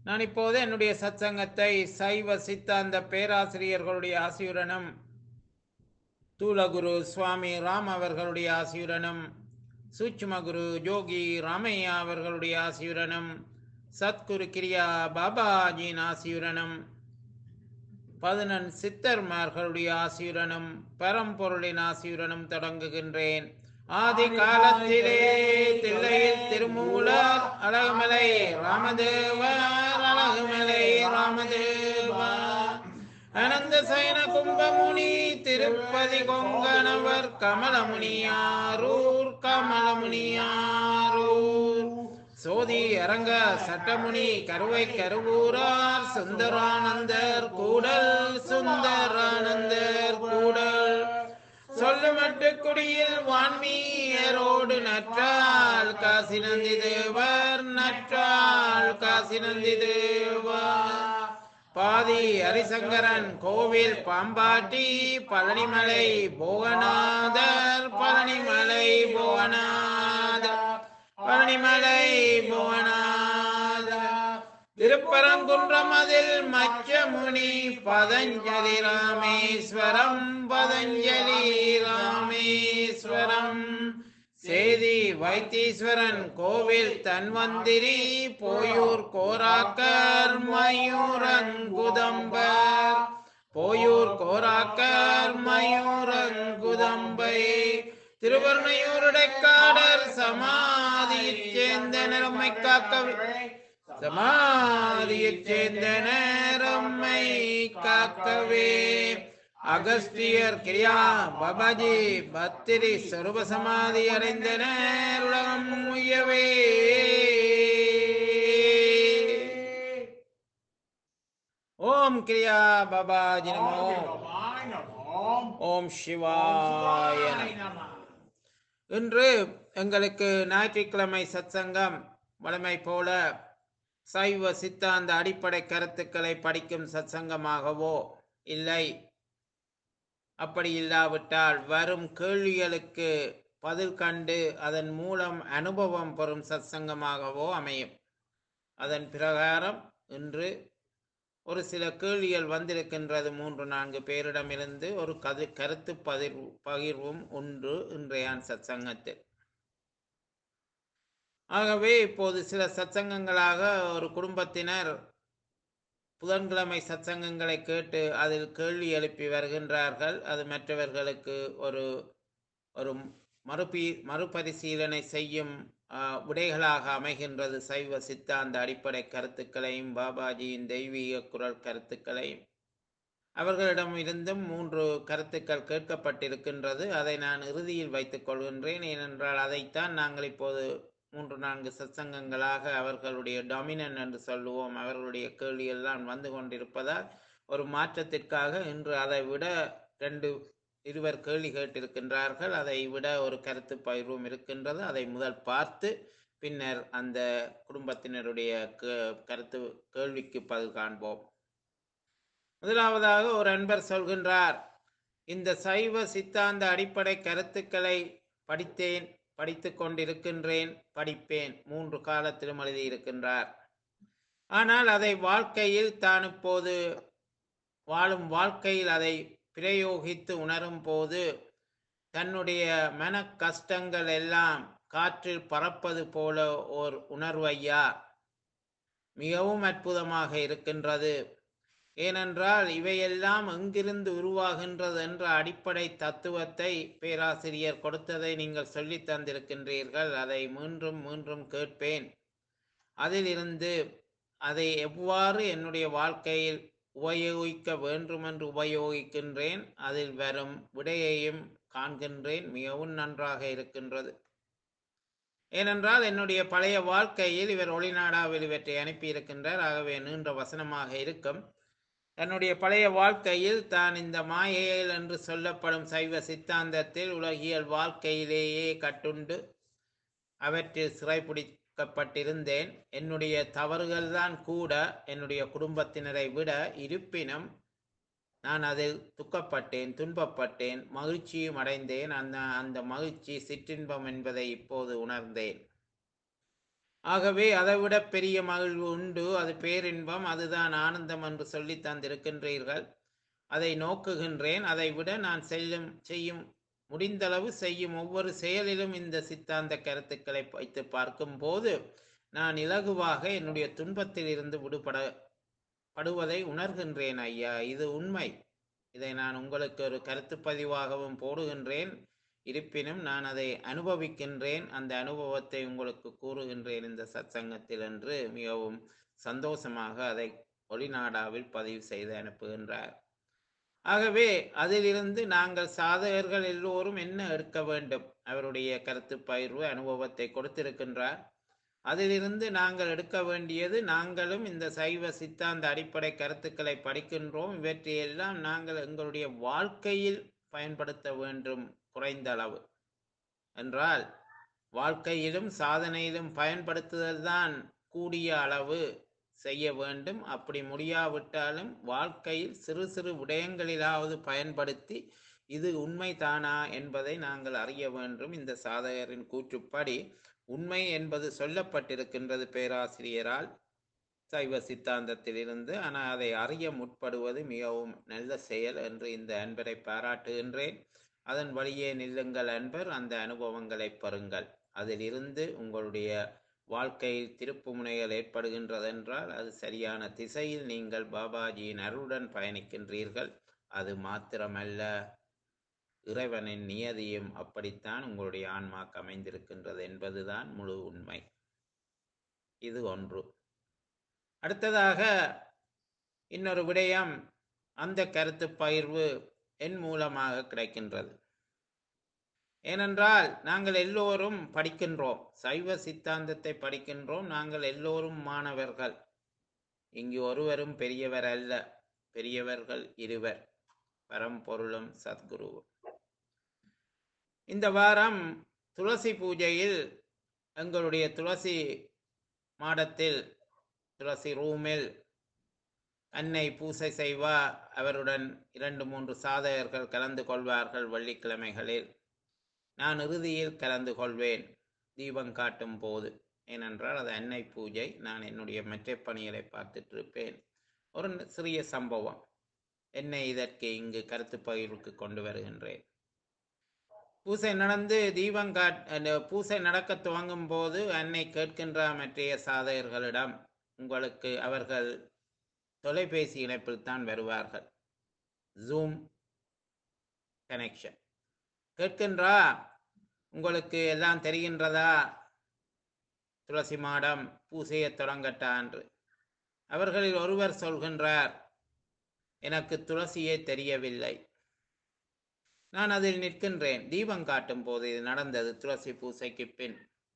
நான் இப்போது என்னுடைய சத்சங்கத்தை சைவ சித்தாந்த பேராசிரியர்களுடைய ஆசியுடனும் தூலகுரு சுவாமி ராம் அவர்களுடைய ஆசியுடனும் சூட்சுமகுரு ஜோகி ராமையா அவர்களுடைய ஆசியுடனும் சத்குரு கிரியா பாபாஜியின் ஆசியுடனும் பதினெண் சித்தர்மார்களுடைய ஆசியுடனும் பரம்பொருளின் ஆசியுடனும் தொடங்குகின்றேன் ஆதி காலத்திலே தில்லையில் திருமூலர் அழகுமலை ராமதேவர் அழகுமலை ராமதேவர் அனந்த சயன கும்பமுனி திருப்பதி கொங்கணவர் கமலமுனியாரூர் கமலமுனியாரூர் சோதி அரங்க சட்டமுனி கருவை கருவூரார் சுந்தரானந்தர் கூடல் சுந்தரானந்தர் கூடல் சொல்லுமட்டு குடியில் வான்மீயரோடு நற்றால் காசி நந்தி தேவர் நற்றால் காசி நந்தி தேவர் பாதி ஹரிசங்கரன் கோவில் பாம்பாட்டி பழனிமலை போகநாதர் பழனிமலை போகநாதர் பழனிமலை புவனாதர் திருப்பரங்குன்றம் அதில் மச்சமுனி பதஞ்சலி ராமேஸ்வரம் பதஞ்சலி ராமேஸ்வரம் சேதி வைத்தீஸ்வரன் கோவில் தன்வந்திரி போயூர் கோராக்கர் மயூரங்குதம்பர் போயூர் கோராக்கர் மயூரங்குதம்பை திருவர்ணையூருடைக்காடர் சமாதியைச் சேர்ந்த நிறம்மை காக்கவே சமாதியைச் சேர்ந்த நேரம்மை காக்கவே அகஸ்தியர் கிரியா பாபாஜி பத்திரி சர்வ சமாதி அடைந்த நேர் உலகம் உய்யவே ஓம் கிரியா பாபாஜி நமோ ஓம் சிவாய நமோ. இன்று எங்களுக்கு ஞாயிற்றுக்கிழமை சத்சங்கம் வழமை போல சைவ சித்தாந்த அடிப்படை கருத்துக்களை படிக்கும் சத்சங்கமாகவோ இல்லை அப்படி இல்லாவிட்டால் வரும் கேள்விகளுக்கு பதில் கண்டு அதன் மூலம் அனுபவம் பெறும் சத்சங்கமாகவோ அமையும் அதன் பிரகாரம் இன்று ஒரு சில கேள்விகள் வந்திருக்கின்றது மூன்று நான்கு பேரிடமிருந்து ஒரு கது கருத்து பதிர்வு பகிர்வும் உண்டு இன்றைய சத்சங்கத்தில் ஆகவே இப்போது சில சத்சங்கங்களாக ஒரு குடும்பத்தினர் புதன்கிழமை சத்சங்கங்களை கேட்டு அதில் கேள்வி எழுப்பி வருகின்றார்கள் அது மற்றவர்களுக்கு ஒரு ஒரு மறுபி மறுபரிசீலனை செய்யும் ஆஹ், விடைகளாக அமைகின்றது சைவ சித்தாந்த அடிப்படை கருத்துக்களையும் பாபாஜியின் தெய்வீக குரல் கருத்துக்களையும் அவர்களிடம் இருந்தும் மூன்று கருத்துக்கள் கேட்கப்பட்டிருக்கின்றது அதை நான் இறுதியில் வைத்துக் கொள்கின்றேன் ஏனென்றால் அதைத்தான் நாங்கள் இப்போது மூன்று நான்கு சத்சங்கங்களாக அவர்களுடைய டாமினன் என்று சொல்லுவோம் அவர்களுடைய கேள்விகள் தான் வந்து கொண்டிருப்பதால் ஒரு மாற்றத்திற்காக இன்று அதை விட ரெண்டு இருவர் கேள்வி கேட்டிருக்கின்றார்கள் அதை விட ஒரு கருத்து பகிர்வும் இருக்கின்றது அதை முதல் பார்த்து பின்னர் அந்த குடும்பத்தினருடைய கே- கருத்து கேள்விக்கு பதில் காண்போம் முதலாவதாக ஒரு அன்பர் சொல்கின்றார் இந்த சைவ சித்தாந்த அடிப்படை கருத்துக்களை படித்தேன் படித்துக் கொண்டிருக்கின்றேன் படிப்பேன் மூன்று காலத்திலும் எழுதியிருக்கின்றார் ஆனால் அதை வாழ்க்கையில் தான் இப்போது வாழும் வாழ்க்கையில் அதை பிரயோகித்து உணரும் போது தன்னுடைய மன கஷ்டங்கள் எல்லாம் காற்றில் பறப்பது போல ஓர் உணர்வையா மிகவும் அற்புதமாக இருக்கின்றது ஏனென்றால் இவையெல்லாம் எங்கிருந்து உருவாகின்றது என்ற அடிப்படை தத்துவத்தை பேராசிரியர் கொடுத்ததை நீங்கள் சொல்லித் தந்திருக்கின்றீர்கள் அதை மீண்டும் மீண்டும் கேட்பேன் அதிலிருந்து அதை எவ்வாறு என்னுடைய வாழ்க்கையில் உபயோகிக்க வேண்டும் என்று உபயோகிக்கின்றேன் அதில் வரும் விடையையும் காண்கின்றேன் மிகவும் நன்றாக இருக்கின்றது ஏனென்றால் என்னுடைய பழைய வாழ்க்கையில் இவர் ஒளிநாடாவில் இவற்றை அனுப்பியிருக்கின்றார் ஆகவே நீண்ட வசனமாக இருக்கும் தன்னுடைய பழைய வாழ்க்கையில் தான் இந்த மாயையில் என்று சொல்லப்படும் சைவ சித்தாந்தத்தில் உலகியல் வாழ்க்கையிலேயே கட்டுண்டு அவற்றில் சிறைப்பிடிக்கப்பட்டிருந்தேன் என்னுடைய தவறுகள் தான் கூட என்னுடைய குடும்பத்தினரை விட இருப்பினும் நான் அதில் துக்கப்பட்டேன் துன்பப்பட்டேன் மகிழ்ச்சியும் அடைந்தேன் அந்த அந்த மகிழ்ச்சி சிற்றின்பம் என்பதை இப்போது உணர்ந்தேன் ஆகவே அதைவிட பெரிய மகிழ்வு உண்டு அது பேரின்பம் அதுதான் ஆனந்தம் என்று சொல்லி தந்திருக்கின்றீர்கள் அதை நோக்குகின்றேன் அதை விட நான் செல்லும் செய்யும் முடிந்தளவு செய்யும் ஒவ்வொரு செயலிலும் இந்த சித்தாந்த கருத்துக்களை வைத்து பார்க்கும்போது நான் இலகுவாக என்னுடைய துன்பத்தில் இருந்து விடுபட படுவதை உணர்கின்றேன் ஐயா இது உண்மை இதை நான் உங்களுக்கு ஒரு கருத்து பதிவாகவும் போடுகின்றேன் இருப்பினும் நான் அதை அனுபவிக்கின்றேன் அந்த அனுபவத்தை உங்களுக்கு கூறுகின்றேன் இந்த சத்சங்கத்தில் என்று மிகவும் சந்தோஷமாக அதை ஒளிநாடாவில் பதிவு செய்து அனுப்புகின்றார் ஆகவே அதிலிருந்து நாங்கள் சாதகர்கள் எல்லோரும் என்ன எடுக்க வேண்டும் அவருடைய கருத்து பயிர்வு அனுபவத்தை கொடுத்திருக்கின்றார் அதிலிருந்து நாங்கள் எடுக்க வேண்டியது நாங்களும் இந்த சைவ சித்தாந்த அடிப்படை கருத்துக்களை படிக்கின்றோம் இவற்றையெல்லாம் நாங்கள் எங்களுடைய வாழ்க்கையில் பயன்படுத்த வேண்டும் குறைந்த அளவு என்றால் வாழ்க்கையிலும் சாதனையிலும் பயன்படுத்துதல் தான் கூடிய அளவு செய்ய வேண்டும் அப்படி முடியாவிட்டாலும் வாழ்க்கையில் சிறு சிறு விடயங்களிலாவது பயன்படுத்தி இது உண்மைதானா என்பதை நாங்கள் அறிய வேண்டும் இந்த சாதகரின் கூற்றுப்படி உண்மை என்பது சொல்லப்பட்டிருக்கின்றது பேராசிரியரால் சைவ சித்தாந்தத்திலிருந்து ஆனால் அதை அறிய முற்படுவது மிகவும் நல்ல செயல் என்று இந்த அன்பரை பாராட்டுகின்றேன் அதன் வழியே நில்லுங்கள் அன்பர் அந்த அனுபவங்களை பெறுங்கள் அதிலிருந்து உங்களுடைய வாழ்க்கையில் திருப்பு முனைகள் ஏற்படுகின்றதென்றால் அது சரியான திசையில் நீங்கள் பாபாஜியின் அருளுடன் பயணிக்கின்றீர்கள் அது மாத்திரமல்ல இறைவனின் நியதியும் அப்படித்தான் உங்களுடைய ஆன்மாக்கு அமைந்திருக்கின்றது என்பதுதான் முழு உண்மை இது ஒன்று அடுத்ததாக இன்னொரு விடயம் அந்த கருத்து பகிர்வு என் மூலமாக கிடைக்கின்றது ஏனென்றால் நாங்கள் எல்லோரும் படிக்கின்றோம் சைவ சித்தாந்தத்தை படிக்கின்றோம் நாங்கள் எல்லோரும் மாணவர்கள் இங்கு ஒருவரும் பெரியவர் அல்ல பெரியவர்கள் இருவர் பரம்பொருளும் சத்குருவும் இந்த வாரம் துளசி பூஜையில் எங்களுடைய துளசி மாடத்தில் துளசி ரூமில் அன்னை பூசை செய்வா அவருடன் இரண்டு மூன்று சாதகர்கள் கலந்து கொள்வார்கள் வெள்ளிக்கிழமைகளில் நான் இறுதியில் கலந்து கொள்வேன் தீபம் காட்டும் போது ஏனென்றால் அது அன்னை பூஜை நான் என்னுடைய மற்ற பணிகளை பார்த்துட்டு இருப்பேன் ஒரு சிறிய சம்பவம் என்னை இதற்கு இங்கு கருத்து பகிர்வுக்கு கொண்டு வருகின்றேன் பூசை நடந்து தீபம் காட் அந்த பூசை நடக்க துவங்கும் போது அன்னை கேட்கின்ற மற்றைய சாதகர்களிடம் உங்களுக்கு அவர்கள் தொலைபேசி இணைப்பில் தான் வருவார்கள் ஜூம் கனெக்ஷன் கேட்கின்றா உங்களுக்கு எல்லாம் தெரிகின்றதா துளசி மாடம் பூசையை தொடங்கட்டா என்று அவர்களில் ஒருவர் சொல்கின்றார் எனக்கு துளசியே தெரியவில்லை நான் அதில் நிற்கின்றேன் தீபம் காட்டும் போது இது நடந்தது துளசி பூசைக்கு பின்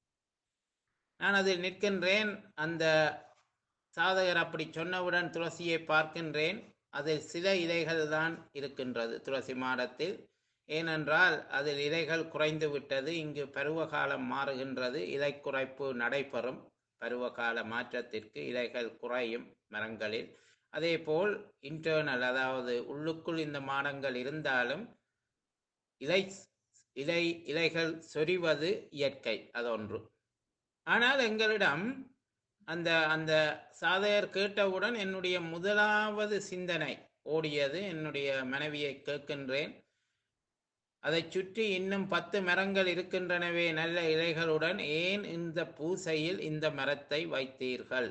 நான் அதில் நிற்கின்றேன் அந்த சாதகர் அப்படி சொன்னவுடன் துளசியை பார்க்கின்றேன் அதில் சில இலைகள் தான் இருக்கின்றது துளசி மாடத்தில் ஏனென்றால் அதில் இலைகள் குறைந்து விட்டது இங்கு பருவகாலம் மாறுகின்றது இலை குறைப்பு நடைபெறும் பருவகால மாற்றத்திற்கு இலைகள் குறையும் மரங்களில் அதேபோல் இன்டர்னல் அதாவது உள்ளுக்குள் இந்த மாடங்கள் இருந்தாலும் இலை இலை இலைகள் சொரிவது இயற்கை அதொன்று ஆனால் எங்களிடம் அந்த அந்த சாதையர் கேட்டவுடன் என்னுடைய முதலாவது சிந்தனை ஓடியது என்னுடைய மனைவியை கேட்கின்றேன் அதை சுற்றி இன்னும் பத்து மரங்கள் இருக்கின்றனவே நல்ல இலைகளுடன் ஏன் இந்த பூசையில் இந்த மரத்தை வைத்தீர்கள்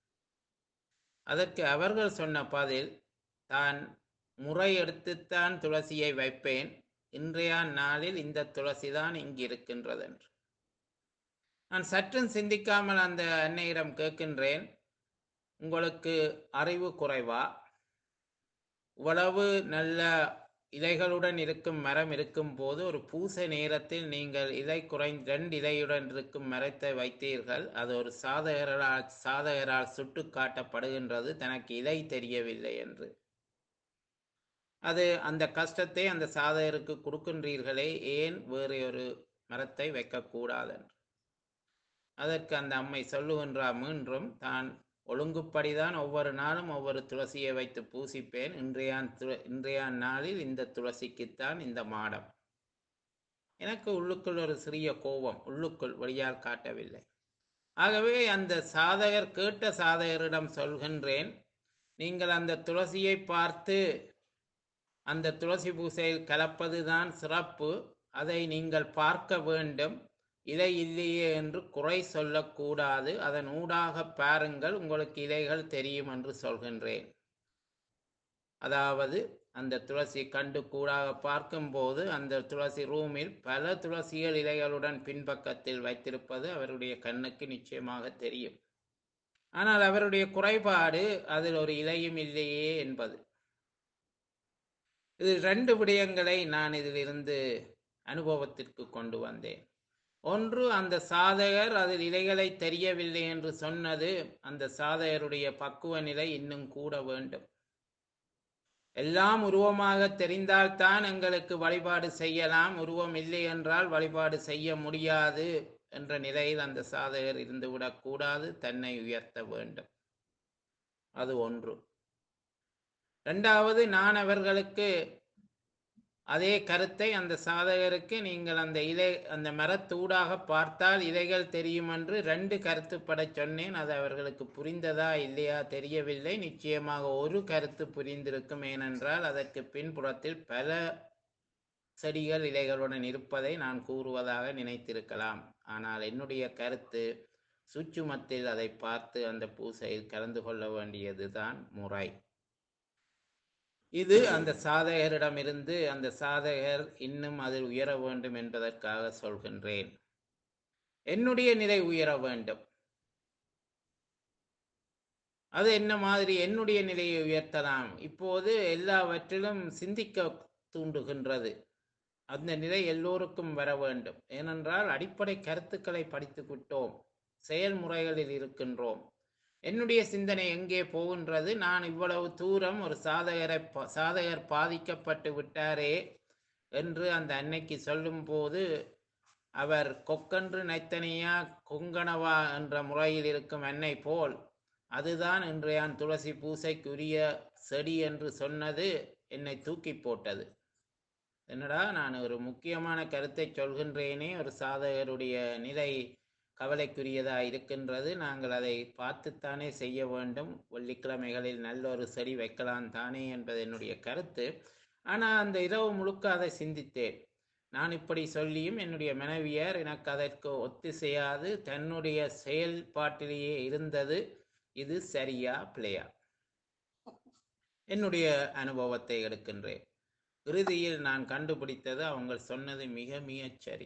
அதற்கு அவர்கள் சொன்ன பதில் தான் முறை எடுத்துத்தான் துளசியை வைப்பேன் இன்றைய நாளில் இந்த துளசி தான் இங்கு இருக்கின்றது என்று நான் சற்றும் சிந்திக்காமல் அந்த அன்னையிடம் கேட்கின்றேன் உங்களுக்கு அறிவு குறைவா இவ்வளவு நல்ல இலைகளுடன் இருக்கும் மரம் இருக்கும் போது ஒரு பூசை நேரத்தில் நீங்கள் இலை குறை ரெண்டு இலையுடன் இருக்கும் மரத்தை வைத்தீர்கள் அது ஒரு சாதகரால் சாதகரால் சுட்டு காட்டப்படுகின்றது தனக்கு இலை தெரியவில்லை என்று அது அந்த கஷ்டத்தை அந்த சாதகருக்கு கொடுக்கின்றீர்களே ஏன் வேறு ஒரு மரத்தை வைக்கக்கூடாது என்று அதற்கு அந்த அம்மை சொல்லுகின்றா மீண்டும் தான் ஒழுங்குப்படிதான் ஒவ்வொரு நாளும் ஒவ்வொரு துளசியை வைத்து பூசிப்பேன் இன்றைய இன்றைய நாளில் இந்த துளசிக்குத்தான் இந்த மாடம் எனக்கு உள்ளுக்குள் ஒரு சிறிய கோபம் உள்ளுக்குள் வெளியால் காட்டவில்லை ஆகவே அந்த சாதகர் கேட்ட சாதகரிடம் சொல்கின்றேன் நீங்கள் அந்த துளசியை பார்த்து அந்த துளசி பூசையில் கலப்பதுதான் சிறப்பு அதை நீங்கள் பார்க்க வேண்டும் இலை இல்லையே என்று குறை சொல்லக்கூடாது அதன் ஊடாக பாருங்கள் உங்களுக்கு இலைகள் தெரியும் என்று சொல்கின்றேன் அதாவது அந்த துளசி கண்டு கூடாக பார்க்கும்போது அந்த துளசி ரூமில் பல துளசிகள் இலைகளுடன் பின்பக்கத்தில் வைத்திருப்பது அவருடைய கண்ணுக்கு நிச்சயமாக தெரியும் ஆனால் அவருடைய குறைபாடு அதில் ஒரு இலையும் இல்லையே என்பது இது ரெண்டு விடயங்களை நான் இதிலிருந்து அனுபவத்திற்கு கொண்டு வந்தேன் ஒன்று அந்த சாதகர் அதில் இலைகளை தெரியவில்லை என்று சொன்னது அந்த சாதகருடைய பக்குவ நிலை இன்னும் கூட வேண்டும் எல்லாம் உருவமாக தெரிந்தால்தான் எங்களுக்கு வழிபாடு செய்யலாம் உருவம் இல்லை என்றால் வழிபாடு செய்ய முடியாது என்ற நிலையில் அந்த சாதகர் இருந்துவிடக் கூடாது தன்னை உயர்த்த வேண்டும் அது ஒன்று இரண்டாவது நான் அவர்களுக்கு அதே கருத்தை அந்த சாதகருக்கு நீங்கள் அந்த இலை அந்த மரத்தூடாக பார்த்தால் இலைகள் தெரியும் என்று ரெண்டு கருத்துப்பட சொன்னேன் அது அவர்களுக்கு புரிந்ததா இல்லையா தெரியவில்லை நிச்சயமாக ஒரு கருத்து புரிந்திருக்கும் ஏனென்றால் அதற்கு பின்புறத்தில் பல செடிகள் இலைகளுடன் இருப்பதை நான் கூறுவதாக நினைத்திருக்கலாம் ஆனால் என்னுடைய கருத்து சூட்சுமத்தில் அதை பார்த்து அந்த பூசையில் கலந்து கொள்ள வேண்டியதுதான் முறை இது அந்த சாதகரிடமிருந்து அந்த சாதகர் இன்னும் அதில் உயர வேண்டும் என்பதற்காக சொல்கின்றேன் என்னுடைய நிலை உயர வேண்டும் அது என்ன மாதிரி என்னுடைய நிலையை உயர்த்தலாம் இப்போது எல்லாவற்றிலும் சிந்திக்க தூண்டுகின்றது அந்த நிலை எல்லோருக்கும் வர வேண்டும் ஏனென்றால் அடிப்படை கருத்துக்களை படித்து விட்டோம் செயல்முறைகளில் இருக்கின்றோம் என்னுடைய சிந்தனை எங்கே போகின்றது நான் இவ்வளவு தூரம் ஒரு சாதகரை ப- சாதகர் பாதிக்கப்பட்டு விட்டாரே என்று அந்த அன்னைக்கு சொல்லும்போது அவர் கொக்கன்று நைத்தனியா கொங்கணவா என்ற முறையில் இருக்கும் அன்னை போல் அதுதான் இன்றையான் துளசி பூசைக்குரிய செடி என்று சொன்னது என்னை தூக்கி போட்டது என்னடா நான் ஒரு முக்கியமான கருத்தை சொல்கின்றேனே ஒரு சாதகருடைய நிலை கவலைக்குரியதா இருக்கின்றது நாங்கள் அதை பார்த்துத்தானே செய்ய வேண்டும் வெள்ளிக்கிழமைகளில் நல்ல ஒரு செடி வைக்கலாம் தானே என்பது என்னுடைய கருத்து ஆனால் அந்த இரவு முழுக்க அதை சிந்தித்தேன் நான் இப்படி சொல்லியும் என்னுடைய மனைவியார் எனக்கு அதற்கு ஒத்திசையாது தன்னுடைய செயல்பாட்டிலேயே இருந்தது இது சரியா பிழையா என்னுடைய அனுபவத்தை எடுக்கின்றேன் இறுதியில் நான் கண்டுபிடித்தது அவங்க சொன்னது மிக மிகச் சரி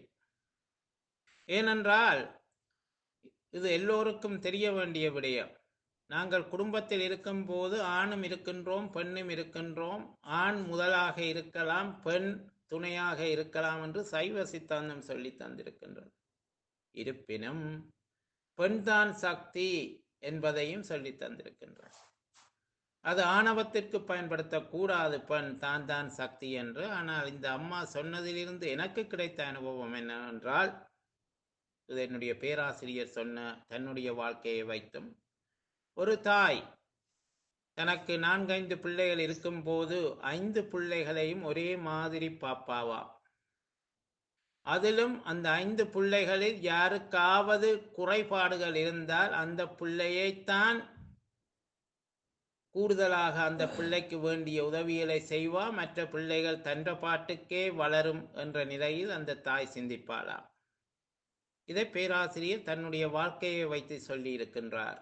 ஏனென்றால் இது எல்லோருக்கும் தெரிய வேண்டிய விடயம் நாங்கள் குடும்பத்தில் இருக்கும்போது ஆணும் இருக்கின்றோம் பெண்ணும் இருக்கின்றோம் ஆண் முதலாக இருக்கலாம் பெண் துணையாக இருக்கலாம் என்று சைவ சித்தாந்தம் சொல்லி தந்திருக்கின்றது இருப்பினும் பெண்தான் சக்தி என்பதையும் சொல்லி தந்திருக்கின்றார் அது ஆணவத்திற்கு பயன்படுத்தக்கூடாது பெண் தான் தான் சக்தி என்று ஆனால் இந்த அம்மா சொன்னதிலிருந்து எனக்கு கிடைத்த அனுபவம் என்னவென்றால் இது என்னுடைய பேராசிரியர் சொன்ன தன்னுடைய வாழ்க்கையை வைத்தும் ஒரு தாய் தனக்கு நான்கைந்து பிள்ளைகள் இருக்கும்போது ஐந்து பிள்ளைகளையும் ஒரே மாதிரி பாப்பாவா அதிலும் அந்த ஐந்து பிள்ளைகளில் யாருக்காவது குறைபாடுகள் இருந்தால் அந்த பிள்ளையைத்தான் கூடுதலாக அந்த பிள்ளைக்கு வேண்டிய உதவிகளை செய்வா மற்ற பிள்ளைகள் தன்ற பாட்டுக்கே வளரும் என்ற நிலையில் அந்த தாய் சிந்திப்பாளாம் இதை பேராசிரியர் தன்னுடைய வாழ்க்கையை வைத்து சொல்லி இருக்கின்றார்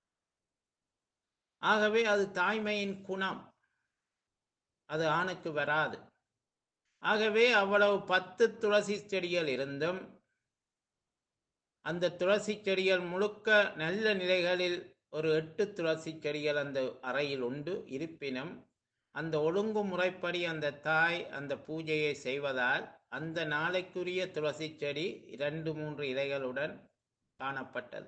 ஆகவே அது தாய்மையின் குணம் அது ஆணுக்கு வராது ஆகவே அவ்வளவு பத்து துளசி செடிகள் இருந்தும் அந்த துளசி செடிகள் முழுக்க நல்ல நிலைகளில் ஒரு எட்டு துளசி செடிகள் அந்த அறையில் உண்டு இருப்பினும் அந்த ஒழுங்குமுறைப்படி அந்த தாய் அந்த பூஜையை செய்வதால் அந்த நாளைக்குரிய துளசி செடி இரண்டு மூன்று இலைகளுடன் காணப்பட்டது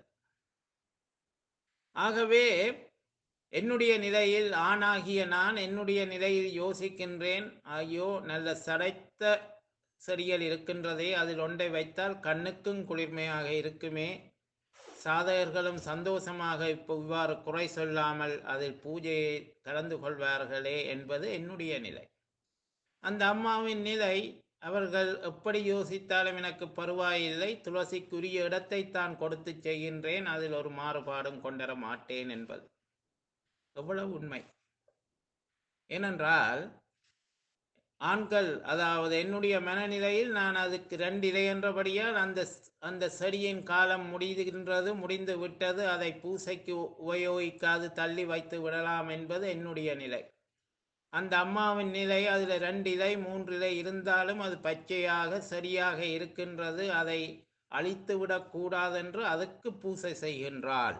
ஆகவே என்னுடைய நிலையில் ஆணாகிய நான் என்னுடைய நிலையில் யோசிக்கின்றேன் ஐயோ நல்ல சடைத்த செடிகள் இருக்கின்றதே அதில் ஒன்றை வைத்தால் கண்ணுக்கும் குளிர்மையாக இருக்குமே சாதகர்களும் சந்தோஷமாக இப்போ இவ்வாறு குறை சொல்லாமல் அதில் பூஜையை கலந்து கொள்வார்களே என்பது என்னுடைய நிலை அந்த அம்மாவின் நிலை அவர்கள் எப்படி யோசித்தாலும் எனக்கு பருவாயில்லை துளசிக்குரிய இடத்தை தான் கொடுத்து செய்கின்றேன் அதில் ஒரு மாறுபாடும் கொண்டர மாட்டேன் என்பது எவ்வளவு உண்மை ஏனென்றால் ஆண்கள் அதாவது என்னுடைய மனநிலையில் நான் அதுக்கு ரெண்டு இலை என்றபடியால் அந்த அந்த செடியின் காலம் முடிகின்றது முடிந்து விட்டது அதை பூசைக்கு உபயோகிக்காது தள்ளி வைத்து விடலாம் என்பது என்னுடைய நிலை அந்த அம்மாவின் நிலை அதில் ரெண்டு இலை மூன்று இலை இருந்தாலும் அது பச்சையாக சரியாக இருக்கின்றது அதை அழித்து விடக்கூடாதென்று அதுக்கு பூசை செய்கின்றாள்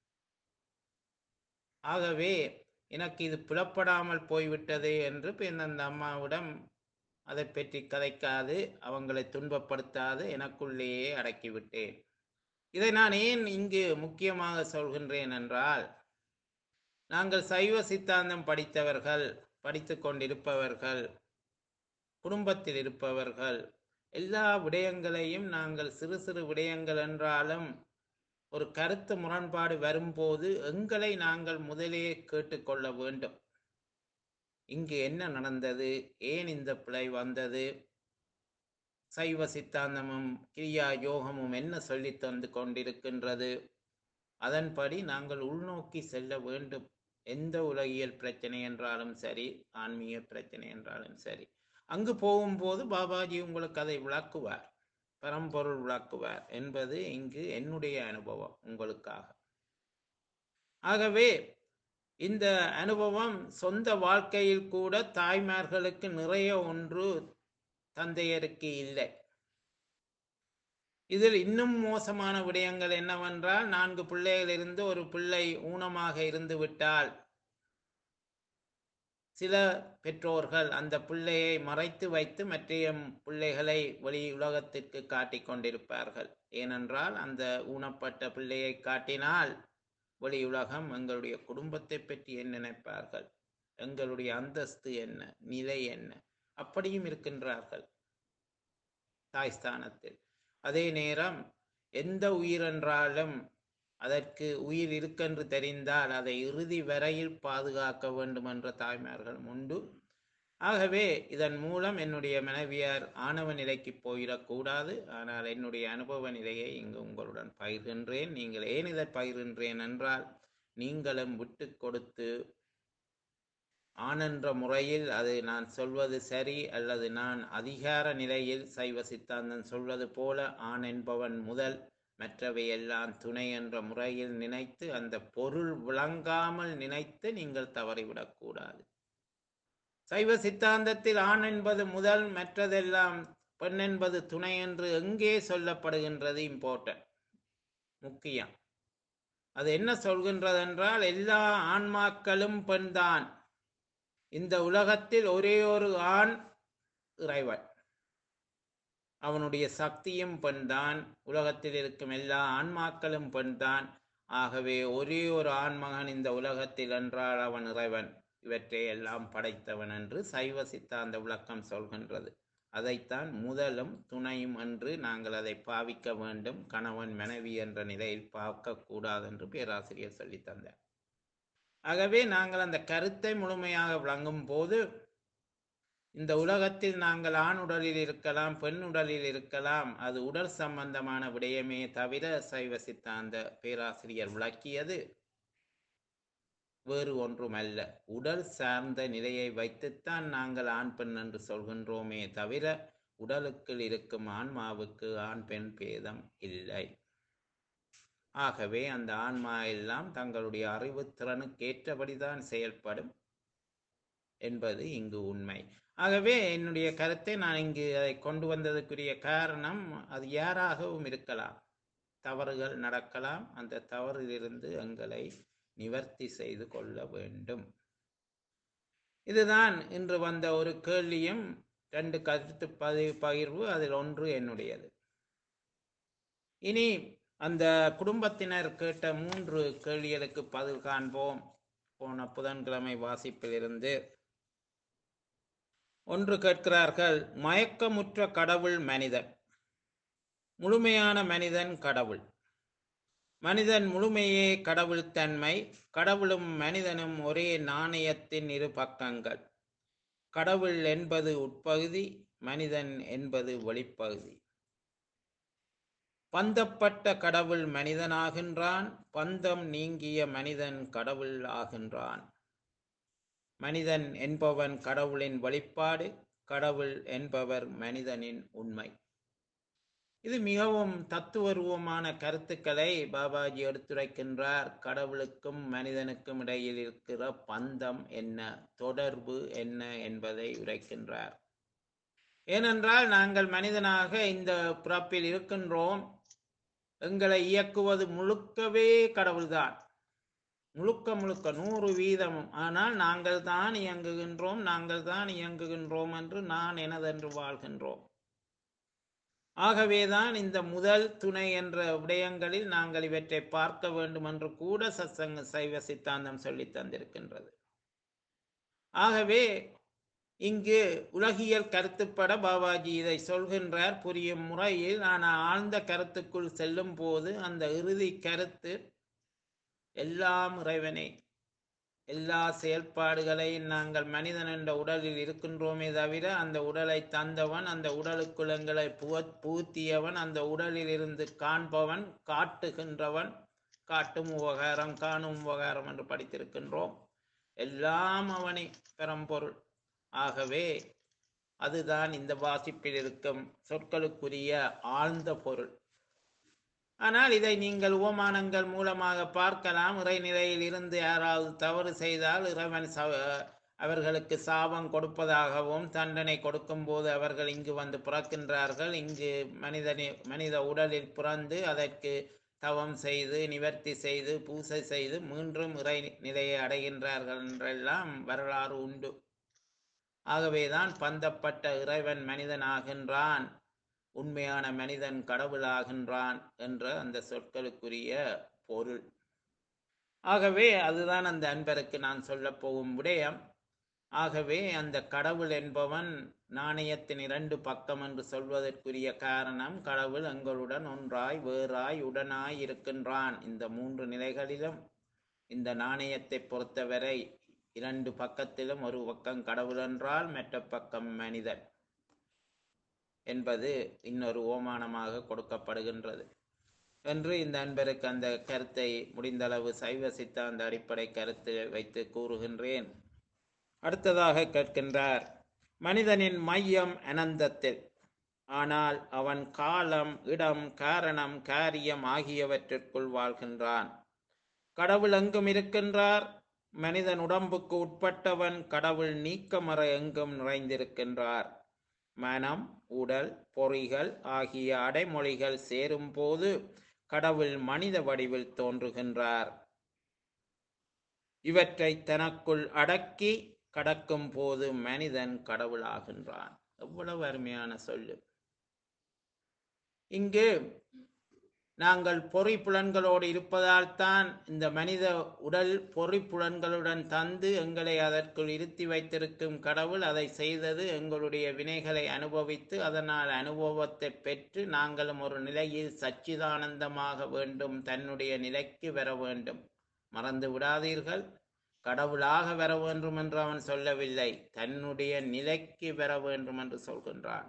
ஆகவே எனக்கு இது புலப்படாமல் போய்விட்டது என்று பின் அந்த அம்மாவிடம் அதை பற்றி கதைக்காது அவங்களை துன்பப்படுத்தாது எனக்குள்ளேயே அடக்கிவிட்டேன் இதை நான் ஏன் இங்கு முக்கியமாக சொல்கின்றேன் என்றால் நாங்கள் சைவ சித்தாந்தம் படித்தவர்கள் படித்து கொண்டிருப்பவர்கள் குடும்பத்தில் இருப்பவர்கள் எல்லா விடயங்களையும் நாங்கள் சிறு சிறு விடயங்கள் என்றாலும் ஒரு கருத்து முரண்பாடு வரும்போது எங்களை நாங்கள் முதலே கேட்டுக்கொள்ள வேண்டும் இங்கு என்ன நடந்தது ஏன் இந்த பிழை வந்தது சைவ சித்தாந்தமும் கிரியா யோகமும் என்ன சொல்லி தந்து கொண்டிருக்கின்றது அதன்படி நாங்கள் உள்நோக்கி செல்ல வேண்டும் எந்த உலகியல் பிரச்சனை என்றாலும் சரி ஆன்மீக பிரச்சனை என்றாலும் சரி அங்கு போகும்போது பாபாஜி உங்களுக்கு அதை விளக்குவார் பரம்பொருள் விளக்குவார் என்பது இங்கு என்னுடைய அனுபவம் உங்களுக்காக ஆகவே இந்த அனுபவம் சொந்த வாழ்க்கையில் கூட தாய்மார்களுக்கு நிறைய ஒன்று தந்தையருக்கு இல்லை இதில் இன்னும் மோசமான விடயங்கள் என்னவென்றால் நான்கு பிள்ளைகள் இருந்து ஒரு பிள்ளை ஊனமாக இருந்து விட்டால் சில பெற்றோர்கள் அந்த பிள்ளையை மறைத்து வைத்து மற்றைய பிள்ளைகளை வெளி உலகத்திற்கு காட்டிக் கொண்டிருப்பார்கள் ஏனென்றால் அந்த ஊனப்பட்ட பிள்ளையை காட்டினால் வெளி உலகம் எங்களுடைய குடும்பத்தை பற்றி என்ன நினைப்பார்கள் எங்களுடைய அந்தஸ்து என்ன நிலை என்ன அப்படியும் இருக்கின்றார்கள் தாய்ஸ்தானத்தில் அதே நேரம் எந்த உயிரென்றாலும் அதற்கு உயிர் இருக்கென்று தெரிந்தால் அதை இறுதி வரையில் பாதுகாக்க வேண்டும் என்ற தாய்மார்களும் உண்டு ஆகவே இதன் மூலம் என்னுடைய மனைவியார் ஆணவ நிலைக்கு போயிடக்கூடாது ஆனால் என்னுடைய அனுபவ நிலையை இங்கு உங்களுடன் பகிர்கின்றேன் நீங்கள் ஏன் இதை பகிர்கின்றேன் என்றால் நீங்களும் விட்டு கொடுத்து ஆனென்ற முறையில் அது நான் சொல்வது சரி அல்லது நான் அதிகார நிலையில் சைவ சித்தாந்தம் சொல்வது போல ஆண் என்பவன் முதல் மற்றவை எல்லாம் துணை என்ற முறையில் நினைத்து அந்த பொருள் விளங்காமல் நினைத்து நீங்கள் தவறிவிடக்கூடாது சைவ சித்தாந்தத்தில் ஆண் என்பது முதல் மற்றதெல்லாம் பெண் என்பது துணை என்று எங்கே சொல்லப்படுகின்றது இம்பார்ட்டன்ட் முக்கியம் அது என்ன சொல்கின்றது என்றால் எல்லா ஆன்மாக்களும் பெண்தான் இந்த உலகத்தில் ஒரே ஒரு ஆண் இறைவன் அவனுடைய சக்தியும் பெண்தான் உலகத்தில் இருக்கும் எல்லா ஆன்மாக்களும் பெண்தான் ஆகவே ஒரே ஒரு ஆண்மகன் இந்த உலகத்தில் என்றால் அவன் இறைவன் இவற்றை எல்லாம் படைத்தவன் என்று சைவ சித்தாந்த விளக்கம் சொல்கின்றது அதைத்தான் முதலும் துணையும் என்று நாங்கள் அதை பாவிக்க வேண்டும் கணவன் மனைவி என்ற நிலையில் பார்க்க கூடாது என்று பேராசிரியர் சொல்லித் தந்தார் ஆகவே நாங்கள் அந்த கருத்தை முழுமையாக விளங்கும் போது இந்த உலகத்தில் நாங்கள் ஆண் உடலில் இருக்கலாம் பெண் உடலில் இருக்கலாம் அது உடல் சம்பந்தமான விடயமே தவிர சைவ சித்தாந்த பேராசிரியர் விளக்கியது வேறு ஒன்றுமல்ல உடல் சார்ந்த நிலையை வைத்துத்தான் நாங்கள் ஆண் பெண் என்று சொல்கின்றோமே தவிர உடலுக்குள் இருக்கும் ஆன்மாவுக்கு ஆண் பெண் பேதம் இல்லை ஆகவே அந்த ஆன்மா எல்லாம் தங்களுடைய அறிவு திறனுக்கு ஏற்றபடிதான் செயல்படும் என்பது இங்கு உண்மை ஆகவே என்னுடைய கருத்தை நான் இங்கு அதை கொண்டு வந்ததுக்குரிய காரணம் அது யாராகவும் இருக்கலாம் தவறுகள் நடக்கலாம் அந்த தவறிலிருந்து எங்களை நிவர்த்தி செய்து கொள்ள வேண்டும் இதுதான் இன்று வந்த ஒரு கேள்வியும் ரெண்டு கருத்து பதிவு பகிர்வு அதில் ஒன்று என்னுடையது இனி அந்த குடும்பத்தினர் கேட்ட மூன்று கேள்விகளுக்கு பதில் காண்போம் போன புதன்கிழமை வாசிப்பிலிருந்து ஒன்று கேட்கிறார்கள் மயக்கமுற்ற கடவுள் மனிதன் முழுமையான மனிதன் கடவுள் மனிதன் முழுமையே கடவுள் தன்மை கடவுளும் மனிதனும் ஒரே நாணயத்தின் இரு பக்கங்கள் கடவுள் என்பது உட்பகுதி மனிதன் என்பது வெளிப்பகுதி பந்தப்பட்ட கடவுள் மனிதனாகின்றான் பந்தம் நீங்கிய மனிதன் கடவுள் ஆகின்றான் மனிதன் என்பவன் கடவுளின் வெளிப்பாடு கடவுள் என்பவர் மனிதனின் உண்மை இது மிகவும் தத்துவரூபமான கருத்துக்களை பாபாஜி எடுத்துரைக்கின்றார் கடவுளுக்கும் மனிதனுக்கும் இடையில் இருக்கிற பந்தம் என்ன தொடர்பு என்ன என்பதை உரைக்கின்றார் ஏனென்றால் நாங்கள் மனிதனாக இந்த பிறப்பில் இருக்கின்றோம் எங்களை இயக்குவது முழுக்கவே கடவுள்தான் முழுக்க முழுக்க நூறு வீதமும் ஆனால் நாங்கள் தான் இயங்குகின்றோம் நாங்கள் தான் இயங்குகின்றோம் என்று நான் எனதென்று வாழ்கின்றோம் ஆகவேதான் இந்த முதல் துணை என்ற விடயங்களில் நாங்கள் இவற்றை பார்க்க வேண்டும் என்று கூட சத்சங்க சைவ சித்தாந்தம் சொல்லி தந்திருக்கின்றது ஆகவே இங்கு உலகியல் கருத்துப்பட பாபாஜி இதை சொல்கின்றார் புரியும் முறையில் நான் ஆழ்ந்த கருத்துக்குள் செல்லும் போது அந்த இறுதி கருத்து எல்லாம் இறைவனே எல்லா செயல்பாடுகளையும் நாங்கள் மனிதன் என்ற உடலில் இருக்கின்றோமே தவிர அந்த உடலை தந்தவன் அந்த உடலுக்குள் எங்களை பூத்தியவன் அந்த உடலில் இருந்து காண்பவன் காட்டுகின்றவன் காட்டும் உபகாரம் காணும் உபகாரம் என்று படித்திருக்கின்றோம் எல்லாம் அவனை பெறம்பொருள் ஆகவே அதுதான் இந்த வாசிப்பில் இருக்கும் சொற்களுக்குரிய ஆழ்ந்த பொருள் ஆனால் இதை நீங்கள் உபமானங்கள் மூலமாக பார்க்கலாம் இறைநிலையில் இருந்து யாராவது தவறு செய்தால் இறைவன் அவர்களுக்கு சாபம் கொடுப்பதாகவும் தண்டனை கொடுக்கும் போது அவர்கள் இங்கு வந்து பிறக்கின்றார்கள் இங்கு மனிதனி மனித உடலில் பிறந்து அதற்கு தவம் செய்து நிவர்த்தி செய்து பூசை செய்து மீண்டும் இறை நிலையை அடைகின்றார்கள் என்றெல்லாம் வரலாறு உண்டு ஆகவேதான் பந்தப்பட்ட இறைவன் மனிதனாகின்றான் உண்மையான மனிதன் கடவுளாகின்றான் என்ற அந்த சொற்களுக்குரிய பொருள் ஆகவே அதுதான் அந்த அன்பருக்கு நான் சொல்ல போகும் விடயம் ஆகவே அந்த கடவுள் என்பவன் நாணயத்தின் இரண்டு பக்கம் என்று சொல்வதற்குரிய காரணம் கடவுள் எங்களுடன் ஒன்றாய் வேறாய் உடனாய் இருக்கின்றான் இந்த மூன்று நிலைகளிலும் இந்த நாணயத்தை பொறுத்தவரை இரண்டு பக்கத்திலும் ஒரு பக்கம் கடவுள் என்றால் மற்ற பக்கம் மனிதன் என்பது இன்னொரு ஓமானமாக கொடுக்கப்படுகின்றது என்று இந்த அன்பருக்கு அந்த கருத்தை முடிந்தளவு சைவ சித்தாந்த அடிப்படை கருத்து வைத்து கூறுகின்றேன் அடுத்ததாக கேட்கின்றார் மனிதனின் மையம் அனந்தத்தில் ஆனால் அவன் காலம் இடம் காரணம் காரியம் ஆகியவற்றிற்குள் வாழ்கின்றான் கடவுள் எங்கும் இருக்கின்றார் மனிதன் உடம்புக்கு உட்பட்டவன் கடவுள் நீக்கமற எங்கும் நிறைந்திருக்கின்றார் மனம் உடல் பொறிகள் ஆகிய அடைமொழிகள் சேரும்போது கடவுள் மனித வடிவில் தோன்றுகின்றார் இவற்றை தனக்குள் அடக்கி கடக்கும் போது மனிதன் கடவுளாகின்றான் எவ்வளவு அருமையான சொல்லு இங்கு நாங்கள் பொறி புலன்களோடு இருப்பதால் தான் இந்த மனித உடல் பொறி புலன்களுடன் தந்து எங்களை அதற்குள் இருத்தி வைத்திருக்கும் கடவுள் அதை செய்தது எங்களுடைய வினைகளை அனுபவித்து அதனால் அனுபவத்தை பெற்று நாங்களும் ஒரு நிலையில் சச்சிதானந்தமாக வேண்டும் தன்னுடைய நிலைக்கு வர வேண்டும் மறந்து விடாதீர்கள் கடவுளாக வர வேண்டும் என்று அவன் சொல்லவில்லை தன்னுடைய நிலைக்கு வர வேண்டும் என்று சொல்கின்றான்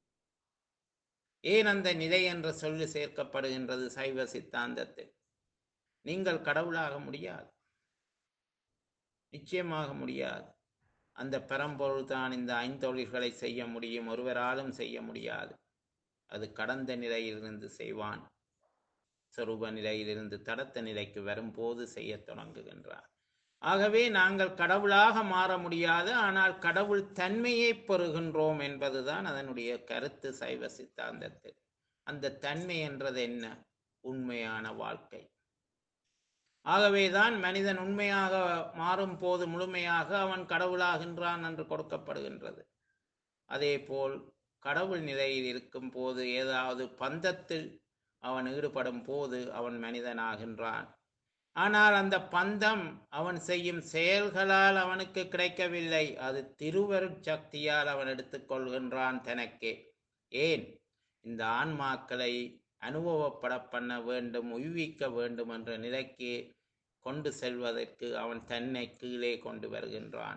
ஏன் அந்த நிலை என்ற சொல்லு சேர்க்கப்படுகின்றது சைவ சித்தாந்தத்தில் நீங்கள் கடவுளாக முடியாது நிச்சயமாக முடியாது அந்த பரம்பொருள் தான் இந்த ஐந்தொழில்களை செய்ய முடியும் ஒருவராலும் செய்ய முடியாது அது கடந்த நிலையிலிருந்து செய்வான் சொரூப நிலையிலிருந்து தடத்த நிலைக்கு வரும்போது செய்ய தொடங்குகின்றார் ஆகவே நாங்கள் கடவுளாக மாற முடியாது ஆனால் கடவுள் தன்மையை பெறுகின்றோம் என்பதுதான் அதனுடைய கருத்து சைவ சித்தாந்தத்தில் அந்த தன்மை என்றது என்ன உண்மையான வாழ்க்கை ஆகவேதான் மனிதன் உண்மையாக மாறும் போது முழுமையாக அவன் கடவுளாகின்றான் என்று கொடுக்கப்படுகின்றது அதே போல் கடவுள் நிலையில் இருக்கும் போது ஏதாவது பந்தத்தில் அவன் ஈடுபடும் போது அவன் மனிதனாகின்றான் ஆனால் அந்த பந்தம் அவன் செய்யும் செயல்களால் அவனுக்கு கிடைக்கவில்லை அது திருவருட் சக்தியால் அவன் எடுத்துக்கொள்கின்றான் தனக்கே ஏன் இந்த ஆன்மாக்களை அனுபவப்பட பண்ண வேண்டும் உய்விக்க வேண்டும் என்ற நிலைக்கு கொண்டு செல்வதற்கு அவன் தன்னை கீழே கொண்டு வருகின்றான்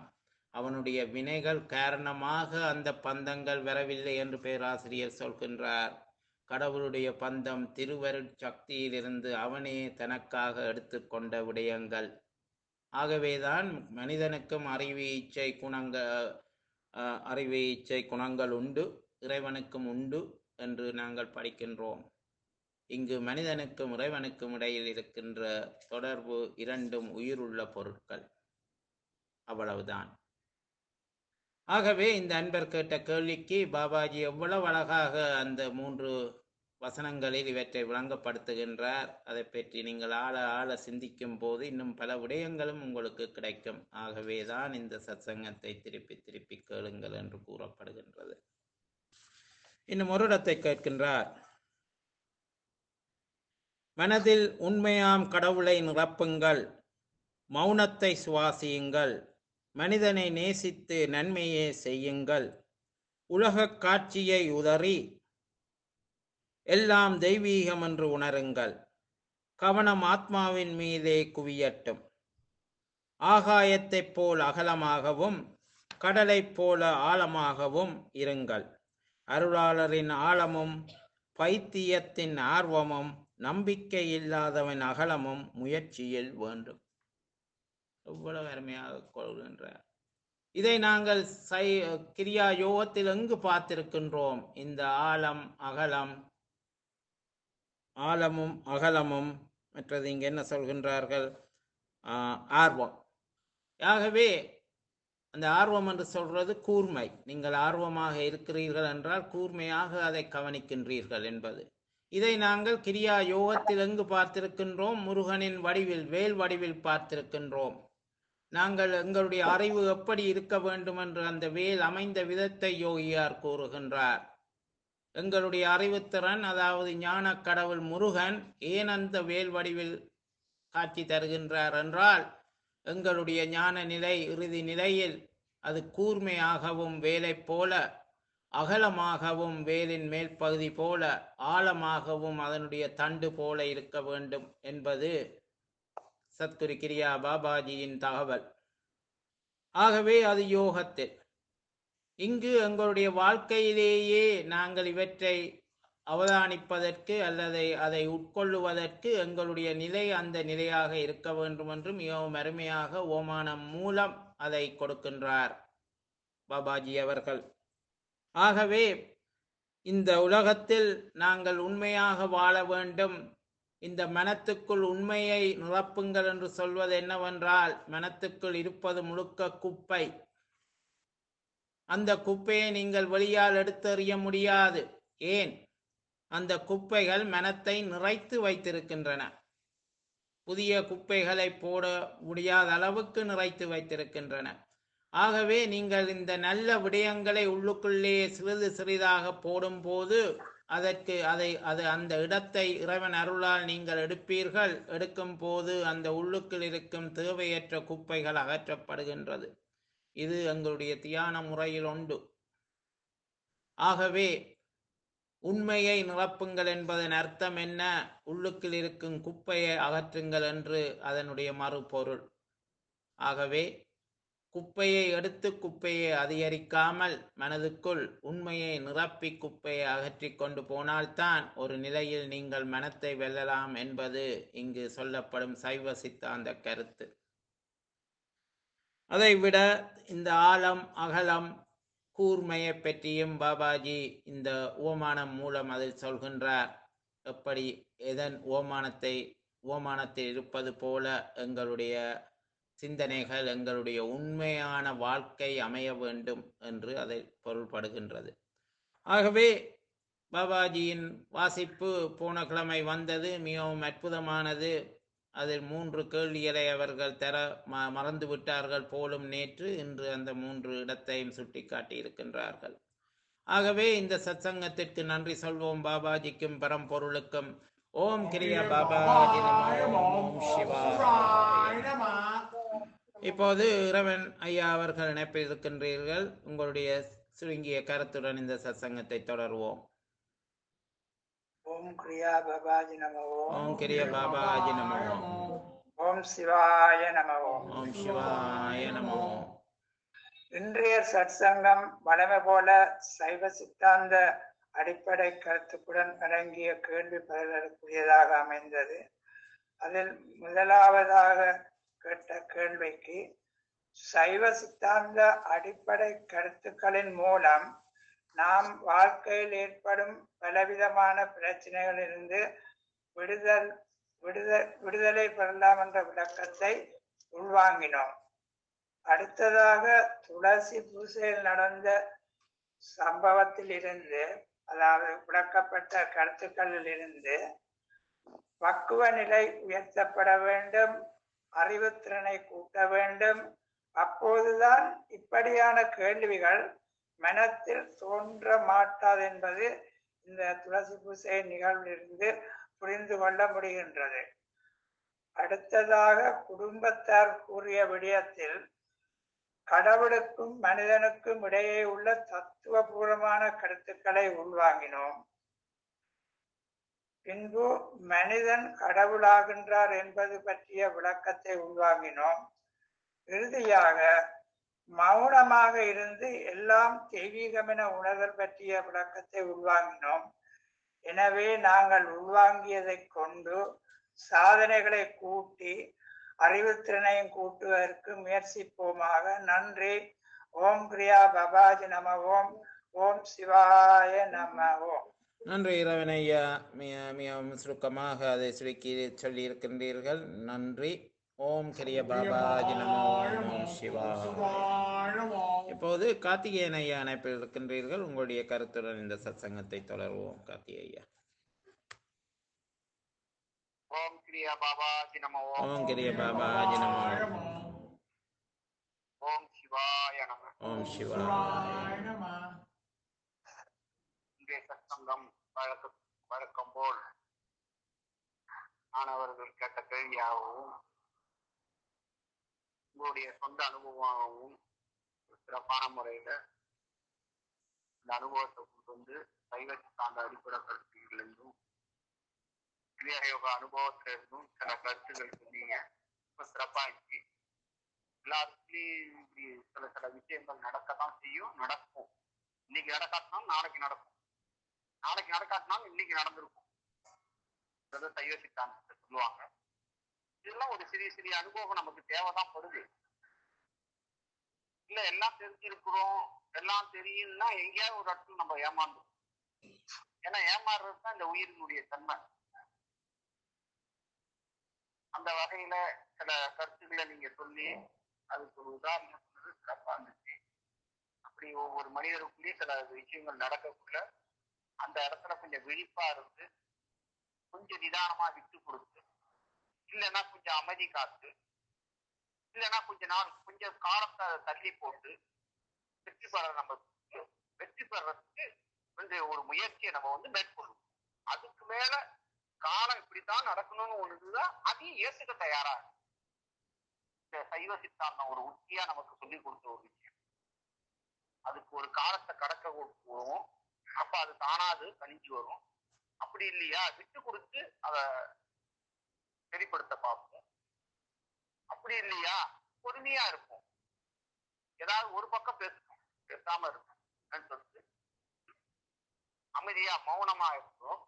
அவனுடைய வினைகள் காரணமாக அந்த பந்தங்கள் வரவில்லை என்று பேராசிரியர் சொல்கின்றார் கடவுளுடைய பந்தம் திருவருட் சக்தியிலிருந்து அவனே தனக்காக எடுத்துக்கொண்ட விடயங்கள் ஆகவேதான் மனிதனுக்கும் அறிவு இச்சை குணங்கள் அறிவு இச்சை குணங்கள் உண்டு இறைவனுக்கும் உண்டு என்று நாங்கள் படிக்கின்றோம் இங்கு மனிதனுக்கும் இறைவனுக்கும் இடையில் இருக்கின்ற தொடர்பு இரண்டும் உயிருள்ள பொருட்கள் அவ்வளவுதான் ஆகவே இந்த அன்பர் கேட்ட கேள்விக்கு பாபாஜி எவ்வளவு அழகாக அந்த மூன்று வசனங்களில் இவற்றை விளங்கப்படுத்துகின்றார் அதை பற்றி நீங்கள் ஆழ ஆழ சிந்திக்கும் போது இன்னும் பல விடயங்களும் உங்களுக்கு கிடைக்கும் ஆகவேதான் இந்த சத்சங்கத்தை திருப்பி திருப்பி கேளுங்கள் என்று கூறப்படுகின்றது இன்னும் ஒரு இடத்தை கேட்கின்றார் மனதில் உண்மையாம் கடவுளை நிரப்புங்கள் மௌனத்தை சுவாசியுங்கள் மனிதனை நேசித்து நன்மையே செய்யுங்கள் உலகக் காட்சியை உதறி எல்லாம் தெய்வீகம் என்று உணருங்கள் கவனம் ஆத்மாவின் மீதே குவியட்டும் ஆகாயத்தைப் போல் அகலமாகவும் கடலைப் போல ஆழமாகவும் இருங்கள் அருளாளரின் ஆழமும் பைத்தியத்தின் ஆர்வமும் நம்பிக்கை இல்லாதவன் அகலமும் முயற்சியில் வேண்டும் எவ்வளவு அருமையாக கொள்கின்றார் இதை நாங்கள் சை கிரியா யோகத்தில் எங்கு பார்த்திருக்கின்றோம் இந்த ஆழம் அகலம் ஆழமும் அகலமும் மற்றது இங்க என்ன சொல்கின்றார்கள் ஆஹ், ஆர்வம் ஆகவே அந்த ஆர்வம் என்று சொல்றது கூர்மை நீங்கள் ஆர்வமாக இருக்கிறீர்கள் என்றால் கூர்மையாக அதை கவனிக்கின்றீர்கள் என்பது இதை நாங்கள் கிரியா யோகத்தில் எங்கு பார்த்திருக்கின்றோம் முருகனின் வடிவில் வேல் வடிவில் பார்த்திருக்கின்றோம் நாங்கள் எங்களுடைய அறிவு எப்படி இருக்க வேண்டும் என்று அந்த வேல் அமைந்த விதத்தை யோகியார் கூறுகின்றார் எங்களுடைய அறிவுத்திறன் அதாவது ஞான கடவுள் முருகன் ஏன் அந்த வேல் வடிவில் காட்சி தருகின்றார் என்றால் எங்களுடைய ஞான நிலை இறுதி நிலையில் அது கூர்மையாகவும் வேலைப் போல அகலமாகவும் வேலின் மேல் பகுதி போல ஆழமாகவும் அதனுடைய தண்டு போல இருக்க வேண்டும் என்பது சத்குரு கிரியா பாபாஜியின் தகவல் ஆகவே அது யோகத்தில் இங்கு எங்களுடைய வாழ்க்கையிலேயே நாங்கள் இவற்றை அவதானிப்பதற்கு அல்லது அதை உட்கொள்ளுவதற்கு எங்களுடைய நிலை அந்த நிலையாக இருக்க வேண்டும் என்று மிகவும் அருமையாக ஓமானம் மூலம் அதை கொடுக்கின்றார் பாபாஜி அவர்கள் ஆகவே இந்த உலகத்தில் நாங்கள் உண்மையாக வாழ வேண்டும் இந்த மனத்துக்குள் உண்மையை நிரப்புங்கள் என்று சொல்வது என்னவென்றால் மனத்துக்குள் இருப்பது முழுக்க குப்பை அந்த குப்பையை நீங்கள் வெளியால் எடுத்தெறிய முடியாது ஏன் அந்த குப்பைகள் மனத்தை நிறைத்து வைத்திருக்கின்றன புதிய குப்பைகளை போட முடியாத அளவுக்கு நிறைத்து வைத்திருக்கின்றன ஆகவே நீங்கள் இந்த நல்ல விடயங்களை உள்ளுக்குள்ளே சிறிது சிறிதாக போடும்போது அதற்கு அதை அது அந்த இடத்தை இறைவன் அருளால் நீங்கள் எடுப்பீர்கள் எடுக்கும் போது அந்த உள்ளுக்குள் இருக்கும் தேவையற்ற குப்பைகள் அகற்றப்படுகின்றது இது எங்களுடைய தியான முறையில் உண்டு ஆகவே உண்மையை நிரப்புங்கள் என்பதன் அர்த்தம் என்ன உள்ளுக்குள் இருக்கும் குப்பையை அகற்றுங்கள் என்று அதனுடைய மறுபொருள் ஆகவே குப்பையை எடுத்து குப்பையை அதிகரிக்காமல் மனதுக்குள் உண்மையை நிரப்பி குப்பையை அகற்றிக் கொண்டு போனால்தான் ஒரு நிலையில் நீங்கள் மனத்தை வெல்லலாம் என்பது இங்கு சொல்லப்படும் சைவ சித்தாந்த கருத்து அதைவிட இந்த ஆழம் அகலம் கூர்மையை பற்றியும் பாபாஜி இந்த ஓமானம் மூலம் அதில் சொல்கின்றார் எப்படி எதன் ஓமானத்தை ஓமானத்தில் இருப்பது போல எங்களுடைய சிந்தனைகள் எங்களுடைய உண்மையான வாழ்க்கை அமைய வேண்டும் என்று அதை பொருள்படுகின்றது ஆகவே பாபாஜியின் வாசிப்பு போன கிழமை வந்தது மிகவும் அற்புதமானது அதில் மூன்று கேள்விகளை அவர்கள் தர ம மறந்து விட்டார்கள் போலும் நேற்று இன்று அந்த மூன்று இடத்தையும் சுட்டிக்காட்டி இருக்கின்றார்கள் ஆகவே இந்த சத்சங்கத்திற்கு நன்றி சொல்வோம் பாபாஜிக்கும் பரம்பொருளுக்கும் ஓம் கிரியா பாபாஜி நமோ ஓம் சிவாய இப்போது இறைவன் ஐயா அவர்கள் இணைப்பில் இருக்கின்றீர்கள் உங்களுடைய சுருங்கிய கருத்துடன் இந்த சத்சங்கத்தை தொடர்வோம் ஓம் கிரியா பாபாஜி நமோ ஓம் கிரிய பாபாஜி நமோ ஓம் சிவாய நமோ ஓம் சிவாய நமோ இன்றைய சற்சங்கம் வளமை போல சைவ சித்தாந்த அடிப்படை கருத்துக்குடன் அடங்கிய கேள்வி பதிலக்கூடியதாக அமைந்தது அதில் முதலாவதாக கேட்ட கேள்விக்கு சைவ சித்தாந்த அடிப்படை கருத்துக்களின் மூலம் நாம் வாழ்க்கையில் ஏற்படும் பலவிதமான பிரச்சனைகளிலிருந்து விடுதல் விடுத விடுதலை பெறலாம் என்ற விளக்கத்தை உள்வாங்கினோம் அடுத்ததாக துளசி பூசையில் நடந்த சம்பவத்தில் இருந்து அதாவது விளக்கப்பட்ட கருத்துக்களில் இருந்து பக்குவ நிலை உயர்த்தப்பட வேண்டும் அறிவுத்திறனை கூட்ட வேண்டும் அப்போதுதான் இப்படியான கேள்விகள் மனத்தில் தோன்ற மாட்டாது என்பது இந்த துளசி பூசை நிகழ்விலிருந்து புரிந்து கொள்ள முடிகின்றது அடுத்ததாக குடும்பத்தார் கூறிய விடயத்தில் கடவுளுக்கும் மனிதனுக்கும் இடையே உள்ள தத்துவபூர்வமான கருத்துக்களை உள்வாங்கினோம் பின்பு மனிதன் கடவுளாகின்றார் என்பது பற்றிய விளக்கத்தை உள்வாங்கினோம் இறுதியாக மௌனமாக இருந்து எல்லாம் தெய்வீகமென உணர்தல் பற்றிய விளக்கத்தை உள்வாங்கினோம் எனவே நாங்கள் உள்வாங்கியதை கொண்டு சாதனைகளை கூட்டி அறிவுத்திறனையும் கூட்டுவதற்கு முயற்சிப்போமாக நன்றி ஓம் பிரியா பபாஜி நம ஓம் ஓம் சிவாய நம ஓம் நன்றி இறைவன் ஐயா மிக மிகவும் சுருக்கமாக அதை சுருக்கி சொல்லி இருக்கின்றீர்கள் நன்றி ஓம் கிரிய பாபாஜி நமோ ஓம் ஓம் சிவா இப்போது கார்த்திகேயன் ஐயா அணைப்பில் இருக்கின்றீர்கள் உங்களுடைய கருத்துடன் இந்த சத்சங்கத்தை தொடர்வோம் கார்த்திகேய ஐயா ஓம் கிரியா பாபாஜி நம ஓம் கிரிய பாபாஜி நமோ ஓம் சிவாய நம ஓம் சிவாய இங்கே சத்சங்கம் வழக்க வழக்கம் போல் மாணவர்கள் கேட்ட கேள்வியாகவும் உங்களுடைய சொந்த அனுபவமாகவும் ஒரு சிறப்பான முறையில இந்த அனுபவத்தை கொண்டு வந்து சைவ சித்தாந்த அடிப்படை கருத்துகளிலிருந்தும் கிரியா யோகா அனுபவத்திலிருந்தும் சில கருத்துக்கள் சொன்னீங்க ரொம்ப சிறப்பா இருந்துச்சு எல்லாத்துலயும் இப்படி சில சில விஷயங்கள் நடக்கத்தான் செய்யும் நடக்கும் இன்னைக்கு நடக்காட்டினாலும் நாளைக்கு நடக்கும் நாளைக்கு நடக்காட்டினாலும் இன்னைக்கு நடந்திருக்கும் அதாவது சைவ சித்தாந்தத்தை சொல்லுவாங்க இதெல்லாம் ஒரு சிறிய சிறிய அனுபவம் நமக்கு தேவைதான் படுது இல்ல எல்லாம் தெரிஞ்சிருக்கிறோம் எல்லாம் தெரியும்னா எங்கேயாவது ஒரு இடத்துல நம்ம ஏமாந்தோம் ஏன்னா ஏமாறுறது தான் இந்த உயிரினுடைய தன்மை அந்த வகையில சில கருத்துக்களை நீங்க சொல்லி அதுக்கு ஒரு உதாரணம் சொன்னது சிறப்பா இருந்துச்சு அப்படி ஒவ்வொரு மனிதருக்குள்ளேயும் சில விஷயங்கள் நடக்கக்குள்ள அந்த இடத்துல கொஞ்சம் விழிப்பா இருந்து கொஞ்சம் நிதானமா விட்டு கொடுத்து இல்லைன்னா கொஞ்சம் அமைதி காத்து இல்லைன்னா கொஞ்ச நாள் கொஞ்சம் காலத்தை தள்ளி போட்டு வெற்றி பெற நம்ம வெற்றி பெறறதுக்கு வந்து ஒரு முயற்சியை நம்ம வந்து மேற்கொள்ளும் அதுக்கு மேல காலம் இப்படித்தான் நடக்கணும்னு ஒண்ணு இருந்தா அதையும் ஏத்துக்க தயாரா இருக்கு. இந்த சைவ சித்தாந்தம் ஒரு உத்தியா நமக்கு சொல்லி கொடுத்த ஒரு விஷயம் அதுக்கு ஒரு காலத்தை கடக்க போவோம் அப்ப அது தானாது கணிஞ்சு வரும் அப்படி இல்லையா விட்டு கொடுத்து அதை வெளிப்படுத்த பார்ப்போம் அப்படி இல்லையா பொறுமையா இருப்போம் ஏதாவது ஒரு பக்கம் பேசணும் பேசாம இருக்கும் சொல்லிட்டு அமைதியா மௌனமா இருக்கும்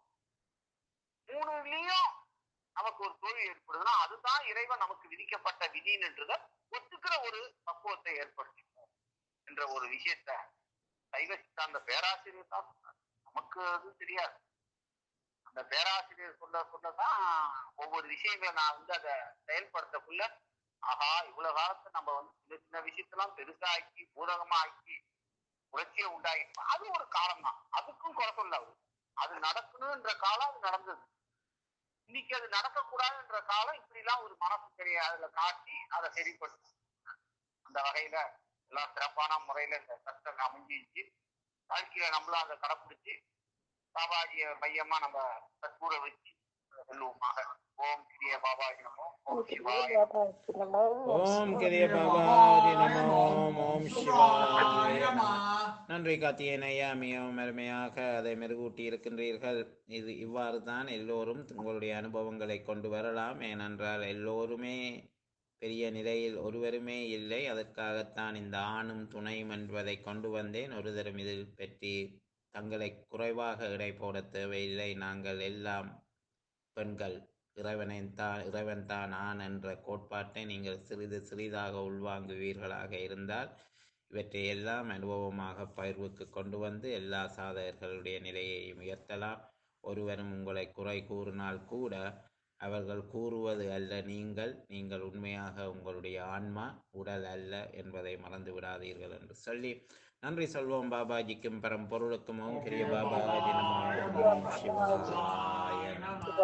மூணுலயும் நமக்கு ஒரு தோல்வி ஏற்படுதுன்னா அதுதான் இறைவன் நமக்கு விதிக்கப்பட்ட விதின்றத ஒத்துக்கிற ஒரு பக்குவத்தை ஏற்படுத்திப்போம் என்ற ஒரு விஷயத்த சைவ சித்தாந்த பேராசிரியர் தான் சொன்னார் நமக்கு அது தெரியாது அந்த பேராசிரியர் சொல்ல சொல்லதான் ஒவ்வொரு விஷயங்களை நான் வந்து அதை செயல்படுத்தக்குள்ள ஆஹா இவ்வளவு காலத்து நம்ம வந்து சின்ன சின்ன விஷயத்தெல்லாம் பெருசாக்கி பூதகமா ஆக்கி புரட்சியை உண்டாக்கி அது ஒரு காலம் தான் அதுக்கும் குறை சொல்ல அவரு. அது நடக்கணும்ன்ற காலம் அது நடந்தது இன்னைக்கு அது நடக்கக்கூடாதுன்ற காலம் இப்படி எல்லாம் ஒரு மனசு தெரிய அதுல காட்டி அதை சரிப்படுத்தும் அந்த வகையில எல்லாம் சிறப்பான முறையில இந்த சட்டம் அமைஞ்சிச்சு வாழ்க்கையில நம்மளும் அதை கடைப்பிடிச்சு பாபாஜிய மையமா நம்ம சத்கூட வச்சு செல்லுவோமாக ஓம் கிரிய பாபாஜி நமோ ஓம் சிவாய ஓம் கிரிய பாபாஜி நமோ ஓம் ஓம் சிவாய நமோ. நன்றி கார்த்திகேயன் ஐயா மிகவும் அருமையாக அதை மெருகூட்டி இருக்கின்றீர்கள் இது இவ்வாறு தான் எல்லோரும் உங்களுடைய அனுபவங்களை கொண்டு வரலாம் ஏனென்றால் எல்லோருமே பெரிய நிலையில் ஒருவருமே இல்லை அதற்காகத்தான் இந்த ஆணும் துணையும் என்பதை கொண்டு வந்தேன் ஒருதரும் இதில் பற்றி தங்களை குறைவாக இடை போட தேவையில்லை நாங்கள் எல்லாம் பெண்கள் இறைவனை தான் இறைவன் தான் ஆண் என்ற கோட்பாட்டை நீங்கள் சிறிது சிறிதாக உள்வாங்குவீர்களாக இருந்தால் இவற்றை எல்லாம் அனுபவமாக பகிர்வுக்கு கொண்டு வந்து எல்லா சாதகர்களுடைய நிலையையும் உயர்த்தலாம் ஒருவரும் உங்களை குறை கூறினால் கூட அவர்கள் கூறுவது அல்ல நீங்கள் நீங்கள் உண்மையாக உங்களுடைய ஆன்மா உடல் அல்ல என்பதை மறந்து விடாதீர்கள் என்று சொல்லி நன்றி சொல்வோம் பாபாஜிக்கும் பரம்பொருளுக்கும் ஓம் கிரிய பாபாஜி நமோ ஓம் சிவாய நமோ